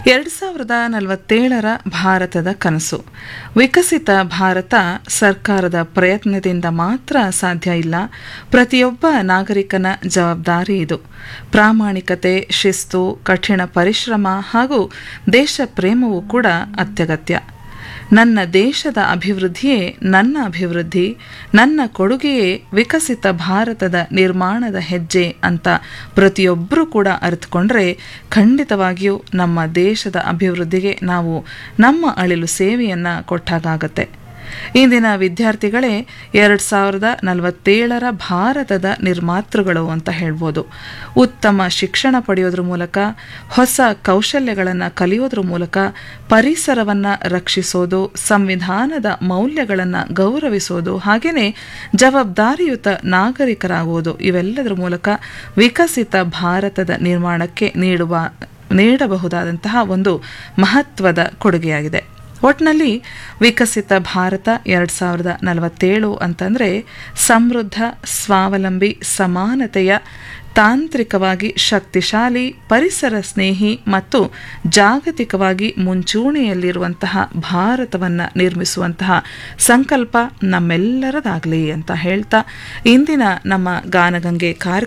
ಎರಡು ಸಾವಿರದ ನಲವತ್ತೇಳರ ಭಾರತದ ಕನಸು ವಿಕಸಿತ ಭಾರತ ಸರ್ಕಾರದ ಪ್ರಯತ್ನದಿಂದ ಮಾತ್ರ ಸಾಧ್ಯ ಇಲ್ಲ ಪ್ರತಿಯೊಬ್ಬ ನಾಗರಿಕನ ಜವಾಬ್ದಾರಿ ಇದು ಪ್ರಾಮಾಣಿಕತೆ ಶಿಸ್ತು ಕಠಿಣ ಪರಿಶ್ರಮ ಹಾಗೂ ದೇಶ ಪ್ರೇಮವೂ ಕೂಡ ಅತ್ಯಗತ್ಯ ನನ್ನ ದೇಶದ ಅಭಿವೃದ್ಧಿಯೇ ನನ್ನ ಅಭಿವೃದ್ಧಿ ನನ್ನ ಕೊಡುಗೆಯೇ ವಿಕಸಿತ ಭಾರತದ ನಿರ್ಮಾಣದ ಹೆಜ್ಜೆ ಅಂತ ಪ್ರತಿಯೊಬ್ಬರೂ ಕೂಡ ಅರಿತುಕೊಂಡ್ರೆ ಖಂಡಿತವಾಗಿಯೂ ನಮ್ಮ ದೇಶದ ಅಭಿವೃದ್ಧಿಗೆ ನಾವು ನಮ್ಮ ಅಳಿಲು ಸೇವೆಯನ್ನು ಕೊಟ್ಟಾಗತ್ತೆ ಇಂದಿನ ವಿದ್ಯಾರ್ಥಿಗಳೇ ಎರಡು ಸಾವಿರದ ನಲವತ್ತೇಳರ ಭಾರತದ ನಿರ್ಮಾತೃಗಳು ಅಂತ ಹೇಳ್ಬೋದು ಉತ್ತಮ ಶಿಕ್ಷಣ ಪಡೆಯೋದ್ರ ಮೂಲಕ ಹೊಸ ಕೌಶಲ್ಯಗಳನ್ನು ಕಲಿಯೋದ್ರ ಮೂಲಕ ಪರಿಸರವನ್ನು ರಕ್ಷಿಸೋದು ಸಂವಿಧಾನದ ಮೌಲ್ಯಗಳನ್ನು ಗೌರವಿಸೋದು ಹಾಗೆಯೇ ಜವಾಬ್ದಾರಿಯುತ ನಾಗರಿಕರಾಗುವುದು ಇವೆಲ್ಲದರ ಮೂಲಕ ವಿಕಸಿತ ಭಾರತದ ನಿರ್ಮಾಣಕ್ಕೆ ನೀಡುವ ನೀಡಬಹುದಾದಂತಹ ಒಂದು ಮಹತ್ವದ ಕೊಡುಗೆಯಾಗಿದೆ ಒಟ್ಟಿನಲ್ಲಿ ವಿಕಸಿತ ಭಾರತ ಎರಡು ಸಾವಿರದ ನಲವತ್ತೇಳು ಅಂತಂದರೆ ಸಮೃದ್ಧ ಸ್ವಾವಲಂಬಿ ಸಮಾನತೆಯ ತಾಂತ್ರಿಕವಾಗಿ ಶಕ್ತಿಶಾಲಿ ಪರಿಸರ ಸ್ನೇಹಿ ಮತ್ತು ಜಾಗತಿಕವಾಗಿ ಮುಂಚೂಣಿಯಲ್ಲಿರುವಂತಹ ಭಾರತವನ್ನು ನಿರ್ಮಿಸುವಂತಹ ಸಂಕಲ್ಪ ನಮ್ಮೆಲ್ಲರದಾಗಲಿ ಅಂತ ಹೇಳ್ತಾ ಇಂದಿನ ನಮ್ಮ ಗಾನಗಂಗೆ ಕಾರ್ಯಕ್ರಮ